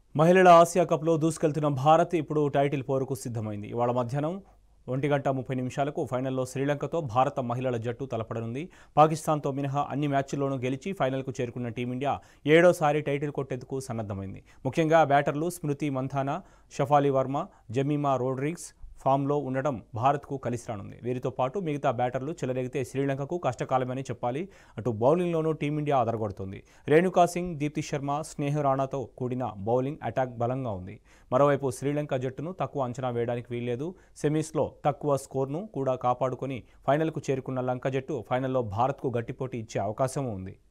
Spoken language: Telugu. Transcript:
మహిళల ఆసియా కప్లో దూసుకెళ్తున్న భారత్ ఇప్పుడు టైటిల్ పోరుకు సిద్ధమైంది ఇవాళ మధ్యాహ్నం ఒంటి గంట ముప్పై నిమిషాలకు ఫైనల్లో శ్రీలంకతో భారత మహిళల జట్టు తలపడనుంది పాకిస్తాన్తో మినహా అన్ని మ్యాచ్ల్లోనూ గెలిచి ఫైనల్కు చేరుకున్న టీమిండియా ఏడోసారి టైటిల్ కొట్టేందుకు సన్నద్ధమైంది ముఖ్యంగా బ్యాటర్లు స్మృతి మంథానా షఫాలి వర్మ జమీమా రోడ్రిగ్స్ ఫామ్లో ఉండడం భారత్కు కలిసి రానుంది వీరితో పాటు మిగతా బ్యాటర్లు చెలరేగితే శ్రీలంకకు కష్టకాలమని చెప్పాలి అటు బౌలింగ్లోనూ టీమిండియా అదరగొడుతోంది రేణుకా సింగ్ దీప్తి శర్మ స్నేహ రాణాతో కూడిన బౌలింగ్ అటాక్ బలంగా ఉంది మరోవైపు శ్రీలంక జట్టును తక్కువ అంచనా వేయడానికి వీల్లేదు సెమీస్లో తక్కువ స్కోర్ను కూడా కాపాడుకొని ఫైనల్కు చేరుకున్న లంక జట్టు ఫైనల్లో భారత్కు గట్టిపోటీ ఇచ్చే అవకాశం ఉంది